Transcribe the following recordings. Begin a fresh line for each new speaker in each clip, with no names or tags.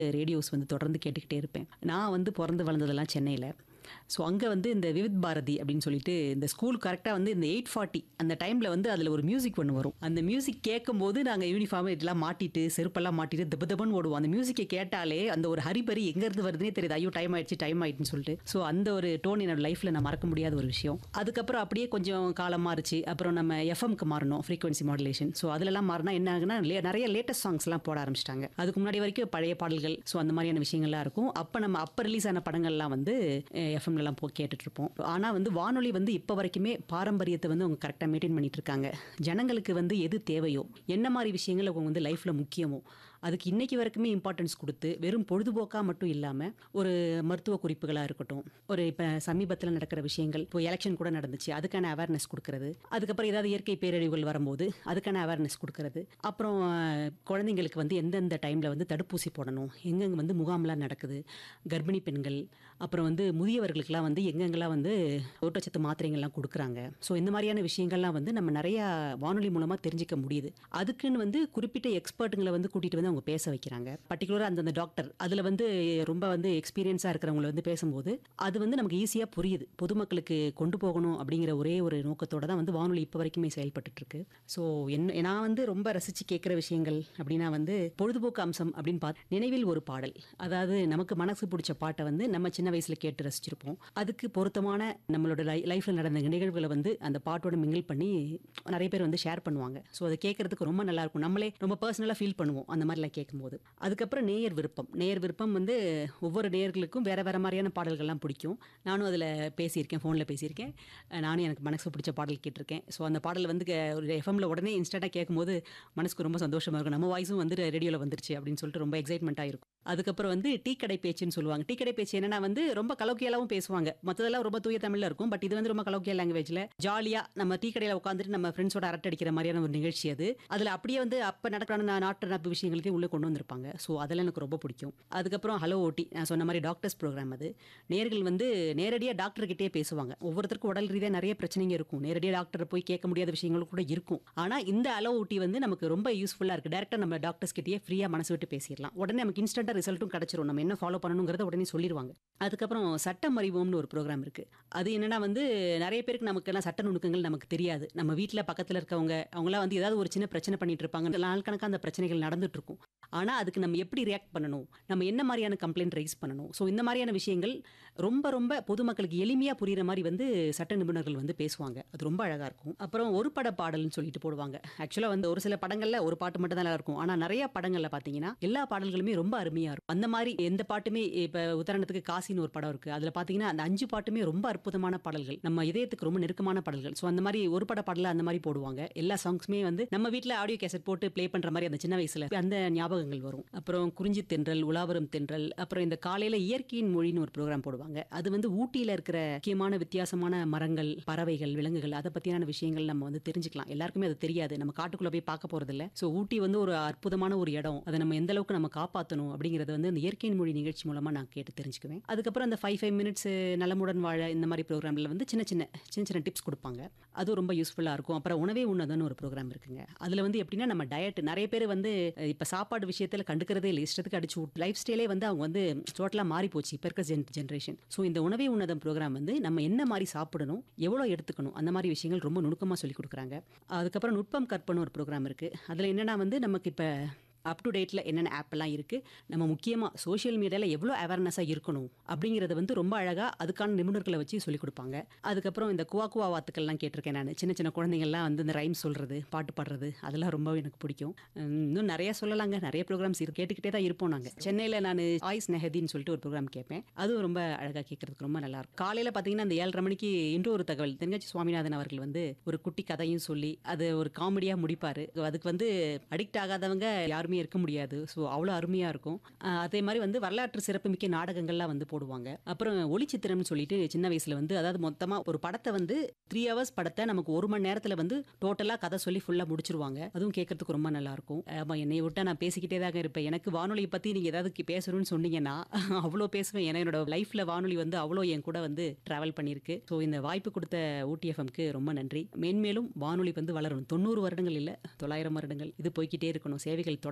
radios வந்து தொடர்ந்து கேட்டுக்கிட்டே இருப்பேன் நான் வந்து பிறந்து வளர்ந்ததெல்லாம் சென்னையில் ஸோ அங்கே வந்து இந்த விவித் பாரதி அப்படின்னு சொல்லிட்டு இந்த ஸ்கூல் கரெக்டாக வந்து இந்த எயிட் ஃபார்ட்டி அந்த டைமில் வந்து அதில் ஒரு மியூசிக் ஒன்று வரும் அந்த மியூசிக் கேட்கும்போது நாங்கள் யூனிஃபார்ம் இதெல்லாம் மாட்டிட்டு செருப்பெல்லாம் மாட்டிட்டு தப்பு தப்புன்னு ஓடுவோம் அந்த மியூசிக்கை கேட்டாலே அந்த ஒரு ஹரிபரி எங்கேருந்து வருதுன்னே தெரியுது ஐயோ டைம் ஆயிடுச்சு டைம் ஆயிடுச்சுன்னு சொல்லிட்டு ஸோ அந்த ஒரு டோன் என்னோட லைஃப்பில் நான் மறக்க முடியாத ஒரு விஷயம் அதுக்கப்புறம் அப்படியே கொஞ்சம் காலம் மாறுச்சு அப்புறம் நம்ம எஃப்எம்க்கு மாறணும் ஃப்ரீக்வன்சி மாடுலேஷன் ஸோ அதிலெல்லாம் மாறினா என்ன ஆகுனா லே- நிறைய லேட்டஸ்ட் சாங்ஸ்லாம் போட ஆரம்பிச்சிட்டாங்க அதுக்கு முன்னாடி வரைக்கும் பழைய பாடல்கள் ஸோ அந்த மாதிரியான விஷயங்கள்லாம் இருக்கும் அப்போ நம்ம அப்போ ரிலீஸ் ஆன படங்கள்லாம் வந்து எஃப்எம்லலாம் போ கேட்டுட்டு இருப்போம் ஆனால் வந்து வானொலி வந்து இப்போ வரைக்குமே பாரம்பரியத்தை வந்து அவங்க கரெக்டாக மெயின்டைன் பண்ணிட்டு இருக்காங்க ஜனங்களுக்கு வந்து எது தேவையோ என்ன மாதிரி விஷயங்கள் அவங்க வந்து லைஃப்பில் முக்கியமோ அதுக்கு இன்னைக்கு வரைக்குமே இம்பார்ட்டன்ஸ் கொடுத்து வெறும் பொழுதுபோக்காக மட்டும் இல்லாமல் ஒரு மருத்துவ குறிப்புகளாக இருக்கட்டும் ஒரு இப்போ சமீபத்தில் நடக்கிற விஷயங்கள் இப்போ எலெக்ஷன் கூட நடந்துச்சு அதுக்கான அவேர்னஸ் கொடுக்கறது அதுக்கப்புறம் ஏதாவது இயற்கை பேரழிவுகள் வரும்போது அதுக்கான அவேர்னஸ் கொடுக்கறது அப்புறம் அஹ், குழந்தைங்களுக்கு வந்து எந்தெந்த டைமில் வந்து தடுப்பூசி போடணும் எங்கெங்கே வந்து முகாம்லாம் நடக்குது கர்ப்பிணி பெண்கள் அப்புறம் வந்து முதியவர்களுக்கெல்லாம் வந்து எங்கெங்கெல்லாம் வந்து ஊட்டச்சத்து மாத்திரைகள்லாம் கொடுக்குறாங்க ஸோ இந்த மாதிரியான விஷயங்கள்லாம் வந்து நம்ம நிறையா வானொலி மூலமாக தெரிஞ்சுக்க முடியுது அதுக்குன்னு வந்து குறிப்பிட்ட எக்ஸ்பர்ட்டுங்களை வந்து கூட்டிகிட்டு வந்து அவங்க பேச வைக்கிறாங்க பர்டிகுலராக அந்தந்த டாக்டர் அதில் வந்து ரொம்ப வந்து எக்ஸ்பீரியன்ஸாக இருக்கிறவங்கள வந்து பேசும்போது அது வந்து நமக்கு ஈஸியாக புரியுது பொதுமக்களுக்கு கொண்டு போகணும் அப்படிங்கிற ஒரே ஒரு நோக்கத்தோட தான் வந்து வானொலி இப்போ வரைக்குமே செயல்பட்டுட்டு இருக்கு ஸோ என்ன நான் வந்து ரொம்ப ரசித்து கேட்குற விஷயங்கள் அப்படின்னா வந்து பொழுதுபோக்கு அம்சம் அப்படின்னு பார்த்து நினைவில் ஒரு பாடல் அதாவது நமக்கு மனசு பிடிச்ச பாட்டை வந்து நம்ம சின்ன வயசுல கேட்டு ரசிச்சிருப்போம் அதுக்கு பொருத்தமான நம்மளோட லை லைஃப்பில் நடந்த நிகழ்வுகளை வந்து அந்த பாட்டோட மிங்கிள் பண்ணி நிறைய பேர் வந்து ஷேர் பண்ணுவாங்க ஸோ அதை கேட்கறதுக்கு ரொம்ப நல்லா இருக்கும் நம்மளே ரொம்ப பர்சனலாக ஃபீல் பண்ணுவோம் அந்த மாதிரிலாம் கேட்கும்போது அதுக்கப்புறம் நேயர் விருப்பம் நேயர் விருப்பம் வந்து ஒவ்வொரு நேயர்களுக்கும் வேற வேற மாதிரியான பாடல்கள்லாம் பிடிக்கும் நானும் அதில் பேசியிருக்கேன் ஃபோனில் பேசியிருக்கேன் அஹ் நானும் எனக்கு மனசு பிடிச்ச பாடல் கேட்டிருக்கேன் ஸோ அந்த பாடல் வந்து கே- ஒரு எஃப்எம்ல உடனே இன்ஸ்டண்ட்டாக கேட்கும்போது மனசுக்கு ரொம்ப சந்தோஷமா இருக்கும் நம்ம வாய்ஸும் வந்து ரேடியோவில் வந்துருச்சு அப்படின்னு சொல்லிட்டு ரொம்ப எக்ஸைட்மெண்ட்டாக இருக்கும் அதுக்கப்புறம் வந்து டீ கடை பேச்சுன்னு சொல்லுவாங்க டீ கடை பேச்சு என்னன்னா வந்து ரொம்ப கலோக்கியலாவும் பேசுவாங்க மற்றதெல்லாம் ரொம்ப தூய தமிழ்ல இருக்கும் பட் இது வந்து ரொம்ப கலோக்கியல் லாங்குவேஜ்ல ஜாலியா நம்ம டீ கடையில உட்காந்துட்டு நம்ம ஃப்ரெண்ட்ஸோட அரட்டை அடிக்கிற மாதிரியான ஒரு நிகழ்ச்சி அது அதுல அப்படியே வந்து அப்ப நடக்கிற நா- நாட்டு நடப்பு விஷயங்களுக்கே உள்ள கொண்டு வந்திருப்பாங்க ஸோ அதெல்லாம் எனக்கு ரொம்ப பிடிக்கும் அதுக்கப்புறம் ஹலோ ஓட்டி நான் சொன்ன மாதிரி டாக்டர்ஸ் ப்ரோக்ராம் அது நேர்கள் வந்து நேரடியாக டாக்டர் கிட்டே பேசுவாங்க ஒவ்வொருத்தருக்கும் உடல் ரீதியாக நிறைய பிரச்சனைங்க இருக்கும் நேரடியாக டாக்டரை போய் கேட்க முடியாத விஷயங்கள் கூட இருக்கும் ஆனால் இந்த அலோ ஊட்டி வந்து நமக்கு ரொம்ப யூஸ்ஃபுல்லாக இருக்குது டேரெக்டாக நம்ம டாக்டர்ஸ் கிட்டேயே ஃப்ரீயாக மனசு விட்டு பேசிடலாம் உடனே நமக்கு இன்ஸ்டன்ட்டாக ரிசல்ட்டும் கிடச்சிரும் நம்ம என்ன ஃபாலோ பண்ணணுங்கிறத உடனே சொல்லிடுவாங்க அதுக்கப்புறம் சட்டம் அறிவோம்னு ஒரு ப்ரோக்ராம் இருக்குது அது என்னன்னா வந்து நிறைய பேருக்கு நமக்கெல்லாம் சட்ட நுணுக்கங்கள் நமக்கு தெரியாது நம்ம வீட்டில் பக்கத்தில் இருக்கவங்க அவங்களாம் வந்து ஏதாவது ஒரு சின்ன பிரச்சனை பண்ணிட்டு இருப்பாங்க நாள் கணக்காக அந்த பிரச்சனைகள் நடந்துட்டு இருக்கும் ஆனால் அதுக்கு நம்ம எப்படி ரியாக்ட் பண்ணணும் நம்ம என்ன மாதிரியான கம்ப்ளைண்ட் ரைஸ் பண்ணணும் ஸோ இந்த மாதிரியான விஷயங்கள் ரொம்ப ரொம்ப பொதுமக்களுக்கு எளிமையாக புரியுற மாதிரி வந்து சட்ட நிபுணர்கள் வந்து பேசுவாங்க அது ரொம்ப அழகாக இருக்கும் அப்புறம் ஒரு பட பாடல்னு சொல்லிட்டு போடுவாங்க ஆக்சுவலாக வந்து ஒரு சில படங்களில் ஒரு பாட்டு மட்டும் தான் நல்லா இருக்கும் ஆனால் நிறைய படங்களில் பார்த்தீங்கன்னா எல்லா பாடல்களுமே ரொம்ப அருமையாக இருக்கும் அந்த மாதிரி எந்த பாட்டுமே இப்போ உதாரணத்துக்கு காசின்னு ஒரு படம் இருக்குது அதில் பார்த்தீங்கன்னா அந்த அஞ்சு பாட்டுமே ரொம்ப அற்புதமான பாடல்கள் நம்ம இதயத்துக்கு ரொம்ப நெருக்கமான பாடல்கள் ஸோ அந்த மாதிரி ஒரு பட பாடல அந்த மாதிரி போடுவாங்க எல்லா சாங்ஸுமே வந்து நம்ம வீட்டில் ஆடியோ கேசட் போட்டு ப்ளே பண்ணுற மாதிரி அந்த சின்ன வயசுல அந்த ஞாபகங்கள் வரும் அப்புறம் குறிஞ்சி தென்றல் உலாவரம் தென்றல் அப்புறம் இந்த காலையில இயற்கையின் மொழின்னு ஒரு ப்ரோக்ராம் போடுவாங்க அது வந்து ஊட்டியில இருக்கிற முக்கியமான வித்தியாசமான மரங்கள் பறவைகள் விலங்குகள் அதை பத்தியான விஷயங்கள் நம்ம வந்து தெரிஞ்சுக்கலாம் எல்லாருக்குமே அது தெரியாது நம்ம காட்டுக்குள்ள போய் பார்க்க போறது இல்ல ஸோ ஊட்டி வந்து ஒரு அற்புதமான ஒரு இடம் அதை நம்ம எந்த அளவுக்கு நம்ம காப்பாற்றணும் அப்படிங்கறது வந்து அந்த இயற்கையின் மொழி நிகழ்ச்சி மூலமா நான் கேட்டு தெரிஞ்சுக்குவேன் அதுக்கப்புறம் அந்த ஃபைவ் ஃபைவ் மினிட்ஸ் நலமுடன் வாழ இந்த மாதிரி ப்ரோக்ராம்ல வந்து சின்ன சின்ன சின்ன சின்ன டிப்ஸ் கொடுப்பாங்க அதுவும் ரொம்ப யூஸ்ஃபுல்லாக இருக்கும் அப்புறம் உணவே உண்ணதுன்னு ஒரு ப்ரோக்ராம் இருக்குங்க அதில் வந்து எப்படின்னா நம்ம டயட் நிறைய பேர் வந்து இப்போ சாப்பாடு விஷயத்தில் கண்டுக்கிறதே இல்லை இஷ்டத்துக்கு அடிச்சு விட்டு லைஃப் ஸ்டைலே வந்து அவங்க வந்து டோட்டலாக மாறி போச்சு இப்போ இருக்க ஜென் ஜென்ரேஷன் ஸோ இந்த உணவே உண்ணதம் ப்ரோக்ராம் வந்து நம்ம என்ன மாதிரி சாப்பிடணும் எவ்வளோ எடுத்துக்கணும் அந்த மாதிரி விஷயங்கள் ரொம்ப நுணுக்கமாக சொல்லி கொடுக்குறாங்க அதுக்கப்புறம் நுட்பம் கற்பனை ஒரு ப்ரோக்ராம் இருக்குது அதில் என்னென்னா வந்து நமக்கு இப்போ அப் டு டேட்டில் என்னென்ன ஆப்லாம் இருக்குது நம்ம முக்கியமாக சோஷியல் மீடியாவில் எவ்வளோ அவேர்னஸாக இருக்கணும் அப்படிங்கிறத வந்து ரொம்ப அழகாக அதுக்கான நிபுணர்களை வச்சு சொல்லிக் கொடுப்பாங்க அதுக்கப்புறம் இந்த குவா குவா வாத்துக்கள்லாம் கேட்டிருக்கேன் நான் சின்ன சின்ன குழந்தைங்கள்லாம் வந்து இந்த ரைம் சொல்கிறது பாட்டு பாடுறது அதெல்லாம் ரொம்ப எனக்கு பிடிக்கும் உம், இன்னும் நிறைய சொல்லலாங்க நிறைய ப்ரோக்ராம்ஸ் இருக்கு கேட்டுக்கிட்டே தான் இருப்போம் நாங்கள் சென்னையில் நான் ஆய்ஸ் நெஹதின்னு சொல்லிட்டு ஒரு ப்ரோக்ராம் கேட்பேன் அதுவும் ரொம்ப அழகாக கேட்கறதுக்கு ரொம்ப நல்லா இருக்கும் காலையில் பார்த்தீங்கன்னா அந்த ஏழரை மணிக்கு இன்னொரு தகவல் தென்காட்சி சுவாமிநாதன் அவர்கள் வந்து ஒரு குட்டி கதையும் சொல்லி அது ஒரு காமெடியாக முடிப்பார் அதுக்கு வந்து அடிக்ட் ஆகாதவங்க யாருமே இருக்க முடியாது ஸோ அவ்வளோ அருமையாக இருக்கும் அஹ் அதே மாதிரி வந்து வரலாற்று சிறப்புமிக்க நாடகங்கள்லாம் வந்து போடுவாங்க அப்புறம் ஒளிச்சித்திரம்னு சொல்லிட்டு சின்ன வயசுல வந்து அதாவது மொத்தமாக ஒரு படத்தை வந்து த்ரீ ஹவர்ஸ் படத்தை நமக்கு ஒரு மணி நேரத்தில் வந்து டோட்டலாக கதை சொல்லி ஃபுல்லாக முடிச்சிருவாங்க அதுவும் கேட்கறதுக்கு ரொம்ப நல்லா இருக்கும் ஆமா என்னை விட்டா நான் பேசிக்கிட்டே தாங்க இருப்பேன் எனக்கு வானொலியை பற்றி நீங்கள் ஏதாவது கி- பேசணும்னு சொன்னீங்கன்னா அவ்வளோ பேசுவேன் ஏன்னா என்னோட லைஃப்பில் வானொலி வந்து அவ்வளோ என் கூட வந்து ட்ராவல் பண்ணியிருக்கு ஸோ இந்த வாய்ப்பு கொடுத்த ஊட்டி எஃப்எம்க்கு ரொம்ப நன்றி மேன்மேலும் வானொலி வந்து வளரணும் தொண்ணூறு வருடங்கள் இல்லை தொள்ளாயிரம் வருடங்கள் இது போய்க்கிட்டே இருக்கணும் சேவைகள் தொடரணும்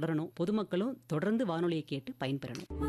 தொடரணும் பொதுமக்களும் தொடர்ந்து வானொலியை கேட்டு பயன்பெறணும்